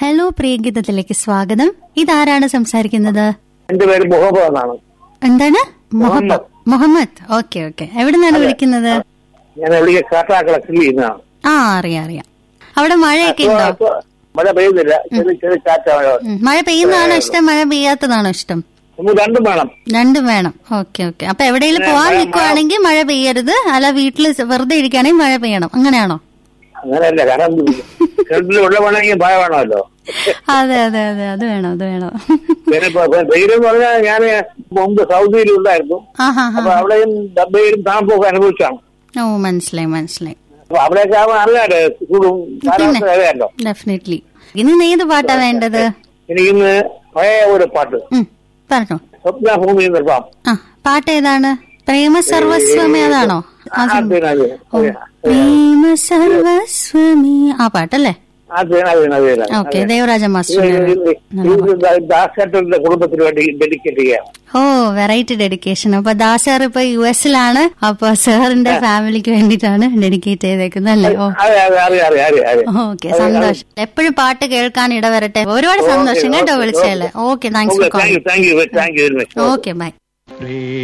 Hello പ്രിയഗീതത്തിലേക്ക് സ്വാഗതം ഇതാരാണ് സംസാരിക്കുന്നത് എന്റെ പേര് മുഹമ്മദ് എന്നാണ് എന്താണ് മുഹമ്മദ് മുഹമ്മദ്. മുഹമ്മദ് ഓക്കെ ഓക്കെ എവിടെ നിന്നാണ് വിളിക്കുന്നത് ഞാൻ വിളിക്കുക കാട്ടാക്കള സ്ഥിതി ചെയ്യുന്നതാണ് ആ അറിയാം അറിയാം അവിടെ മഴയൊക്കെ ഉണ്ടോ ഇപ്പൊ മഴ പെയ്യുന്നില്ല ചെറിയ ചെറിയ കാറ്റ മഴ ഉം. മഴ പെയ്യുന്നതാണോ ഇഷ്ടം മഴ പെയ്യാത്തതാണോ ഇഷ്ടം നമുക്ക് രണ്ടും വേണം രണ്ടും വേണം ഓക്കെ ഓക്കെ അപ്പൊ എവിടെയെങ്കിലും പോവാൻ മഴ- നിൽക്കുവാണെങ്കിൽ മഴ പെയ്യരുത് അല്ല വീട്ടിൽ വെറുതെ ഇരിക്കുകയാണെങ്കിൽ മഴ പെയ്യണം അങ്ങനെയാണോ അങ്ങനെയല്ല കാരണം കിണറ്റിൽ വെള്ളം വേണമെങ്കിൽ മഴ വേണമല്ലോ അതെ അതെ അതെ അത് വേണം അത് വേണം പിന്നെ ഇപ്പൊ വെയിലെന്ന് പറഞ്ഞാൽ ഞാൻ മുമ്പ് സൗദിയിൽ ഉണ്ടായിരുന്നു ആഹാ ഹാ അപ്പൊ അവിടെയും ഡബയിലും താമസമൊക്കെ അനുഭവിച്ചാണ് ഓ മനസ്സിലായി മനസ്സിലായി അപ്പൊ അവിടെയൊക്കെ ആവുമ്പോൾ അറിയാലോ ചൂടും കാലാവസ്ഥ അറിയാലോ ഡെഫിനറ്റ്ലി ഇനി നീ ഏത് പാട്ടാ വേണ്ടത് എനിക്കിന്ന് പഴയ ഒരു പാട്ട് ഉം, പറഞ്ഞോ സ്വപ്നഭൂമി നിർത്താം ആ പാട്ട് ഏതാണ് പ്രേമ സർവസ്വമി അതാണോ ആ സം- അത് അത് ഓ, പ്രേമ സർവസ്വമി ആ പാട്ടല്ലേ അത് അത് അത് ഓക്കെ ദേവരാജ മാസ്റ്റർ ദാസേട്ടന്റെ കുടുംബത്തിന് വേണ്ടി ഡെഡിക്കേറ്റ് ചെയ്യാം ഓ വെറൈറ്റി ഡെഡിക്കേഷൻ അപ്പൊ ദാസർ ഇപ്പൊ യു എസിലാണ് അപ്പൊ സാറിന്റെ ഫാമിലിക്ക് വേണ്ടിയിട്ടാണ് ഡെഡിക്കേറ്റ് ചെയ്തേക്കുന്നത് അല്ലേ ഓ അതെ അതെ അറിയാം അറിയാം അറിയാം അറിയാം ഓക്കെ സന്തോഷം എപ്പോഴും പാട്ട് കേൾക്കാൻ ഇടവരട്ടെ ഒരുപാട് സന്തോഷം കേട്ടോ വിളിച്ചല്ലേ okay thanks for thank you calling thank you thank you very much okay by